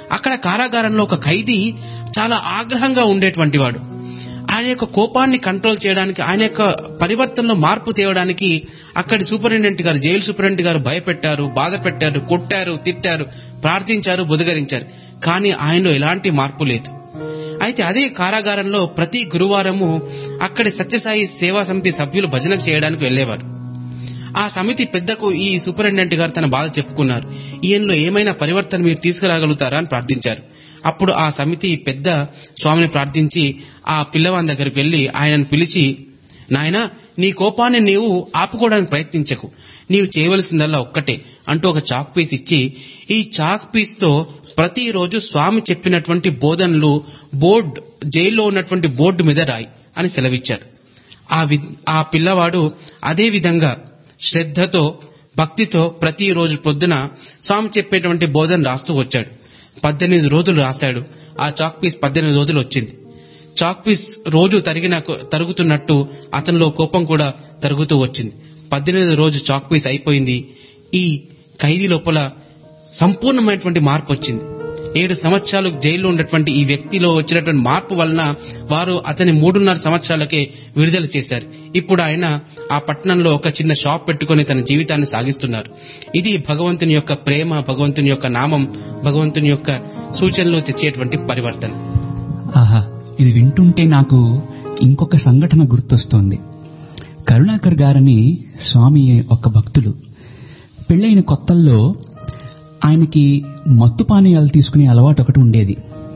అక్కడ కారాగారంలో ఒక ఖైదీ చాలా ఆగ్రహంగా ఉండేటువంటి వాడు ఆయన యొక్క కోపాన్ని కంట్రోల్ చేయడానికి ఆయన యొక్క పరివర్తనలో మార్పు తేవడానికి అక్కడి సూపరింటెండెంట్ గారు జైలు సూపరింటెండెంట్ గారు భయపెట్టారు బాధ పెట్టారు కొట్టారు తిట్టారు ప్రార్థించారు బుధగరించారు కానీ ఆయనలో ఎలాంటి మార్పు లేదు అయితే అదే కారాగారంలో ప్రతి గురువారము అక్కడి సత్యసాయి సేవా సమితి సభ్యులు భజన చేయడానికి వెళ్లేవారు ఆ సమితి పెద్దకు ఈ సూపరింటెండెంట్ గారు తన బాధ చెప్పుకున్నారు ఈయనలో ఏమైనా పరివర్తన మీరు తీసుకురాగలుగుతారా అని ప్రార్థించారు అప్పుడు ఆ సమితి పెద్ద స్వామిని ప్రార్థించి ఆ పిల్లవాని దగ్గరికి వెళ్లి ఆయనను పిలిచి నాయనా నీ కోపాన్ని నీవు ఆపుకోవడానికి ప్రయత్నించకు నీవు చేయవలసిందల్లా ఒక్కటే అంటూ ఒక చాక్ పీస్ ఇచ్చి ఈ చాక్ పీస్ తో ప్రతిరోజు స్వామి చెప్పినటువంటి బోధనలు బోర్డ్ జైల్లో ఉన్నటువంటి బోర్డు మీద రాయి అని సెలవిచ్చారు ఆ వి ఆ పిల్లవాడు అదే విధంగా శ్రద్ధతో భక్తితో ప్రతిరోజు పొద్దున స్వామి చెప్పేటువంటి బోధన రాస్తూ వచ్చాడు పద్దెనిమిది రోజులు రాశాడు ఆ చాక్ పీస్ పద్దెనిమిది రోజులు వచ్చింది చాక్ పీస్ రోజు తరిగిన తరుగుతున్నట్టు అతనిలో కోపం కూడా తరుగుతూ వచ్చింది పద్దెనిమిది రోజు చాక్ పీస్ అయిపోయింది ఈ ఖైదీ లోపల సంపూర్ణమైనటువంటి మార్పు వచ్చింది ఏడు సంవత్సరాలు జైల్లో ఉన్నటువంటి ఈ వ్యక్తిలో వచ్చినటువంటి మార్పు వలన వారు అతని మూడున్నర సంవత్సరాలకే విడుదల చేశారు ఇప్పుడు ఆయన ఆ పట్టణంలో ఒక చిన్న షాప్ పెట్టుకుని తన జీవితాన్ని సాగిస్తున్నారు ఇది భగవంతుని యొక్క ప్రేమ భగవంతుని యొక్క నామం భగవంతుని యొక్క సూచనలు తెచ్చేటువంటి పరివర్తన ఆహా ఇది వింటుంటే నాకు ఇంకొక సంఘటన గుర్తొస్తోంది కరుణాకర్ గారని స్వామి ఒక భక్తులు పెళ్ళైన కొత్తల్లో ఆయనకి మత్తు పానీయాలు తీసుకునే అలవాటు ఒకటి ఉండేది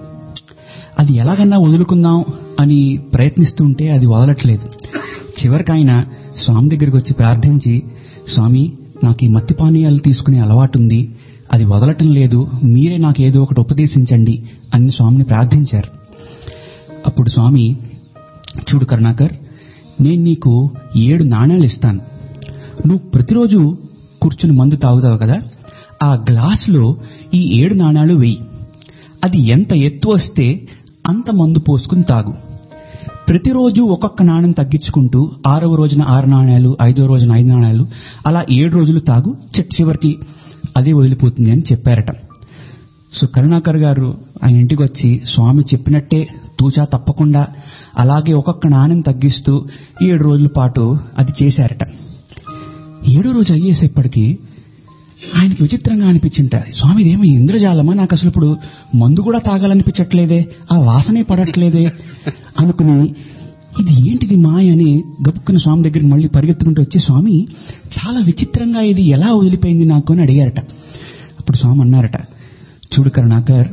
అది ఎలాగన్నా వదులుకుందాం అని ప్రయత్నిస్తుంటే అది వదలట్లేదు చివరికి ఆయన స్వామి దగ్గరికి వచ్చి ప్రార్థించి స్వామి నాకు ఈ మత్తి పానీయాలు తీసుకునే అలవాటు ఉంది అది వదలటం లేదు మీరే నాకు ఏదో ఒకటి ఉపదేశించండి అని స్వామిని ప్రార్థించారు అప్పుడు స్వామి చూడు కరుణాకర్ నేను నీకు ఏడు నాణేలు ఇస్తాను నువ్వు ప్రతిరోజు కూర్చుని మందు తాగుతావు కదా ఆ గ్లాసులో ఈ ఏడు నాణాలు వెయ్యి అది ఎంత ఎత్తు వస్తే అంత మందు పోసుకుని తాగు ప్రతిరోజు ఒక్కొక్క నాణ్యం తగ్గించుకుంటూ ఆరవ రోజున ఆరు నాణ్యాలు ఐదవ రోజున ఐదు నాణ్యాలు అలా ఏడు రోజులు తాగు చిట్ట చివరికి అదే వదిలిపోతుంది అని చెప్పారట సో కరుణాకర్ గారు ఆయన ఇంటికి వచ్చి స్వామి చెప్పినట్టే తూచా తప్పకుండా అలాగే ఒక్కొక్క నాణ్యం తగ్గిస్తూ ఏడు రోజుల పాటు అది చేశారట ఏడో రోజు అయ్యేసేపటికి ఆయనకి విచిత్రంగా అనిపించింట స్వామి ఇదేమో ఇంద్రజాలమా నాకు అసలు ఇప్పుడు మందు కూడా తాగాలనిపించట్లేదే ఆ వాసనే పడట్లేదే అనుకుని ఇది ఏంటిది మాయ అని గబుక్కున స్వామి దగ్గరికి మళ్ళీ పరిగెత్తుకుంటూ వచ్చి స్వామి చాలా విచిత్రంగా ఇది ఎలా వదిలిపోయింది నాకు అని అడిగారట అప్పుడు స్వామి అన్నారట చూడు కరుణాకర్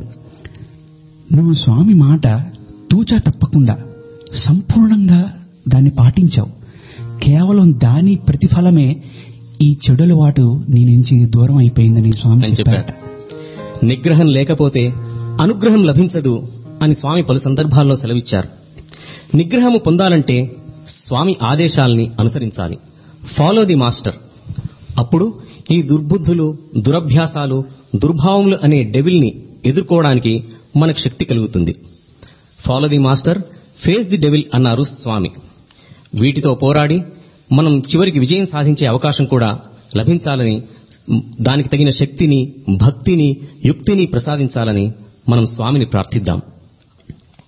నువ్వు స్వామి మాట తూచా తప్పకుండా సంపూర్ణంగా దాన్ని పాటించావు కేవలం దాని ప్రతిఫలమే ఈ చెడుల వాటు నీ నుంచి దూరం అయిపోయిందని స్వామి అని చెప్పారట చెప్పారట నిగ్రహం లేకపోతే అనుగ్రహం లభించదు అని స్వామి పలు సందర్భాల్లో సెలవిచ్చారు నిగ్రహము పొందాలంటే స్వామి ఆదేశాల్ని అనుసరించాలి ఫాలో ది మాస్టర్ అప్పుడు ఈ దుర్బుద్ధులు దురభ్యాసాలు దుర్భావములు అనే డెవిల్ని ఎదుర్కోవడానికి మనకు శక్తి కలుగుతుంది follow the master face the devil అన్నారు స్వామి వీటితో పోరాడి మనం చివరికి విజయం సాధించే అవకాశం కూడా లభించాలని దానికి తగిన శక్తిని భక్తిని యుక్తిని ప్రసాదించాలని మనం స్వామిని ప్రార్థిద్దాం